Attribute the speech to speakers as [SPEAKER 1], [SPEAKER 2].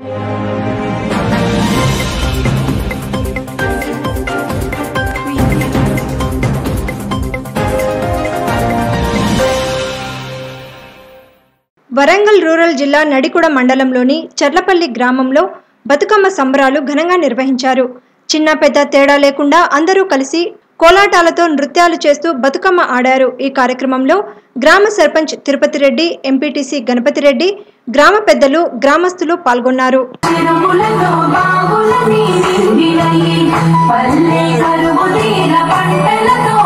[SPEAKER 1] Warangal rural జిల్లా నడికుడ మండలంలోని చర్లపల్లి గ్రామంలో బతుకమ్మ సంబరాలు ఘనంగా నిర్వహించారు చిన్న పెద్ద తేడా లేకుండా అందరూ కలిసి కోలాటాలతో నృత్యాలు చేస్తూ బతుకమ్మ ఆడారు ఈ కార్యక్రమంలో గ్రామ సర్పంచ్ తిరుపతి రెడ్డి ఎంపీటీసీ గణపతి రెడ్డి గ్రామ పెద్దలు గ్రామస్తులు పాల్గొన్నారు
[SPEAKER 2] చెరువులతో బావులని నిండినయి పల్లె కరువు తీర పంటలతో